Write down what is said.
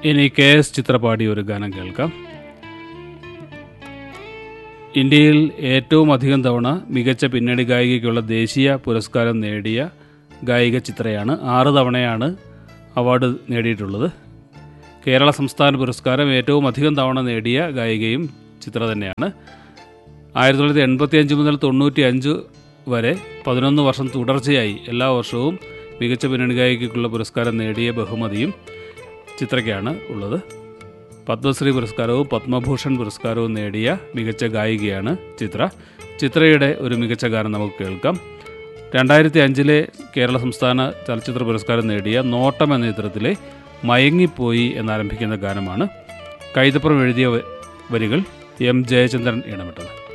ഇനി K S ചിത്ര പാടിയ ഒരു ഗാനം കേൾക്കാം ഇന്ത്യയിൽ ഏറ്റവും അധികം തവണ മികച്ച പിന്നണി ഗായികയ്ക്കുള്ള ദേശീയ പുരസ്കാരം നേടിയ ഗായിക ചിത്രയാണ് ആറ് തവണയാണ് അവാർഡ് നേടിയിട്ടുള്ളത് കേരള സംസ്ഥാന പുരസ്കാരം ഏറ്റവും അധികം തവണ നേടിയ ഗായികയും ചിത്ര തന്നെയാണ് ആയിരത്തി തൊള്ളായിരത്തി എൺപത്തി അഞ്ച് മുതൽ തൊണ്ണൂറ്റി അഞ്ച് വരെ പതിനൊന്ന് വർഷം തുടർച്ചയായി എല്ലാ വർഷവും മികച്ച പിന്നണി ഗായികയ്ക്കുള്ള പുരസ്കാരം നേടിയ ബഹുമതിയും ചിത്രയ്ക്കാണ് ഉള്ളത് പത്മശ്രീ പുരസ്കാരവും പത്മഭൂഷൺ പുരസ്കാരവും നേടിയ മികച്ച ഗായികയാണ് ചിത്ര ചിത്രയുടെ ഒരു മികച്ച ഗാനം നമുക്ക് കേൾക്കാം രണ്ടായിരത്തി അഞ്ചിലെ കേരള സംസ്ഥാന ചലച്ചിത്ര പുരസ്കാരം നേടിയ നോട്ടം എന്ന ചിത്രത്തിലെ മയങ്ങിപ്പോയി എന്നാരംഭിക്കുന്ന ഗാനമാണ് കൈതപ്പുറം എഴുതിയ വ- വരികൾ എം ജയചന്ദ്രൻ ഇണമിട്ടത്